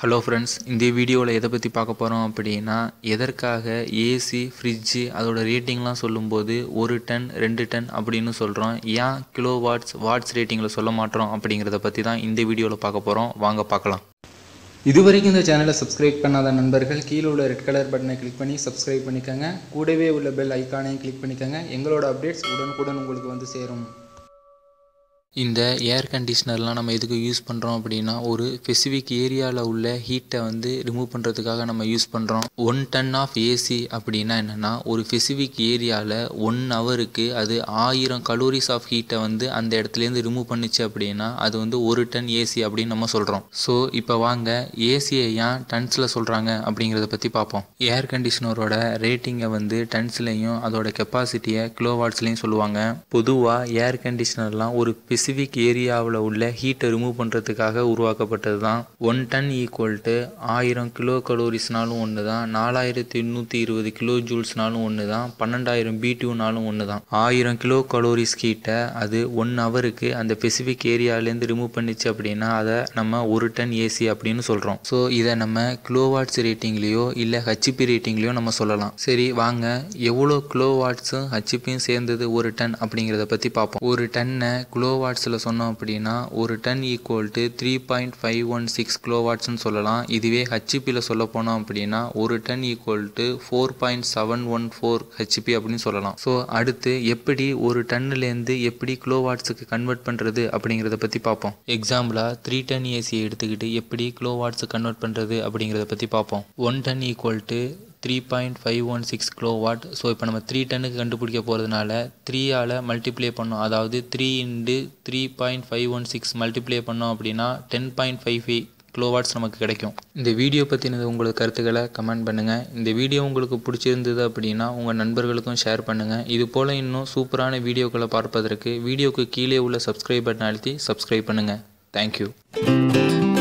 hello friends இந்த வீடியோவில் எதை பற்றி பார்க்க போகிறோம் அப்படின்னா எதற்காக ஏசி ஃப்ரிட்ஜு அதோட ரேட்டிங்லாம் சொல்லும்போது ஒரு டன் ரெண்டு டன் அப்படின்னு சொல்கிறோம் ஏன் கிலோ வாட்ஸ் வாட்ஸ் ரேட்டிங்கில் சொல்ல மாட்டோம் அப்படிங்கிறத பற்றி தான் இந்த வீடியோவில் பார்க்க போகிறோம் வாங்க பார்க்கலாம் இதுவரைக்கும் இந்த சேனலை சப்ஸ்கிரைப் பண்ணாத நண்பர்கள் கீழே உள்ள ரெட் கலர் பட்டனை கிளிக் பண்ணி சப்ஸ்கிரைப் பண்ணிக்கோங்க கூடவே உள்ள பெல் ஐக்கானையும் கிளிக் பண்ணிக்கோங்க எங்களோட அப்டேட்ஸ் உடனுக்குடன் உங்களுக்கு வந்து சேரும் இந்த ஏர் கண்டிஷ்னர்லாம் நம்ம எதுக்கு யூஸ் பண்ணுறோம் அப்படின்னா ஒரு ஸ்பெசிஃபிக் ஏரியாவில் உள்ள ஹீட்டை வந்து ரிமூவ் பண்ணுறதுக்காக நம்ம யூஸ் பண்ணுறோம் ஒன் டன் ஆஃப் ஏசி அப்படின்னா என்னென்னா ஒரு ஸ்பெசிஃபிக் ஏரியாவில் ஒன் ஹவருக்கு அது ஆயிரம் கலோரிஸ் ஆஃப் ஹீட்டை வந்து அந்த இடத்துலேருந்து ரிமூவ் பண்ணுச்சு அப்படின்னா அது வந்து ஒரு டன் ஏசி அப்படின்னு நம்ம சொல்கிறோம் ஸோ இப்போ வாங்க ஏசியை ஏன் டன்ஸில் சொல்கிறாங்க அப்படிங்கிறத பற்றி பார்ப்போம் ஏர் கண்டிஷ்னரோட ரேட்டிங்கை வந்து டன்ஸ்லையும் அதோட கெப்பாசிட்டியை கிலோவாட்ஸ்லையும் சொல்லுவாங்க பொதுவாக ஏர் கண்டிஷ்னர்லாம் ஒரு ஸ்பெசிஃபிக் ஏரியாவில் உள்ள ஹீட்டை ரிமூவ் பண்ணுறதுக்காக உருவாக்கப்பட்டது தான் ஒன் டன் ஈக்குவல் டு ஆயிரம் கிலோ கலோரிஸ்னாலும் ஒன்று தான் நாலாயிரத்தி எண்ணூற்றி இருபது கிலோ ஜூல்ஸ்னாலும் ஒன்று தான் பன்னெண்டாயிரம் பிடியூனாலும் ஒன்று தான் ஆயிரம் கிலோ கலோரிஸ் ஹீட்டை அது ஒன் ஹவருக்கு அந்த ஸ்பெசிஃபிக் ஏரியாலேருந்து ரிமூவ் பண்ணிச்சு அப்படின்னா அதை நம்ம ஒரு டன் ஏசி அப்படின்னு சொல்கிறோம் ஸோ இதை நம்ம கிலோவாட்ஸ் ரேட்டிங்லேயோ இல்லை ஹச்பி ரேட்டிங்லேயோ நம்ம சொல்லலாம் சரி வாங்க எவ்வளோ கிலோவாட்ஸும் ஹச்பியும் சேர்ந்தது ஒரு டன் அப்படிங்கிறத பற்றி பார்ப்போம் ஒரு டன்னை கிலோவாட்ஸில் சொன்னோம் அப்படின்னா ஒரு ton equal to three point five one six கிலோவாட்ஸ்னு சொல்லலாம் இதுவே ஹச்பியில் சொல்ல போனோம் அப்படின்னா ஒரு ton equal to four point seven one four HP அப்படின்னு சொல்லலாம் ஸோ அடுத்து எப்படி ஒரு டன்னுலேருந்து எப்படி கிலோவாட்ஸுக்கு கன்வெர்ட் பண்ணுறது அப்படிங்கிறத பற்றி பார்ப்போம் எக்ஸாம்பிளாக த்ரீ டன் ஏசியை எடுத்துக்கிட்டு எப்படி கிலோவாட்ஸு கன்வெர்ட் பண்ணுறது அப்படிங்கிறத பற்றி பார்ப்போம் one ton equal to three point five one six kilowatt so இப்போ நம்ம த்ரீ டன்னுக்கு கண்டுபிடிக்க போகிறதுனால த்ரீயால் மல்டிப்ளை பண்ணோம் அதாவது three into three point five one six multiply பண்ணோம் அப்படின்னா ten point five five kilowatts நமக்கு கிடைக்கும் இந்த வீடியோ பற்றினது உங்களுக்கு கருத்துக்களை கமெண்ட் பண்ணுங்கள் இந்த வீடியோ உங்களுக்கு பிடிச்சிருந்தது அப்படின்னா உங்கள் நண்பர்களுக்கும் ஷேர் பண்ணுங்கள் இது போல் இன்னும் சூப்பரான வீடியோக்களை பார்ப்பதற்கு வீடியோக்கு கீழே உள்ள சப்ஸ்கிரைப் பட்டன் அழுத்தி சப்ஸ்கிரைப் பண்ணுங்கள் தேங்க்யூ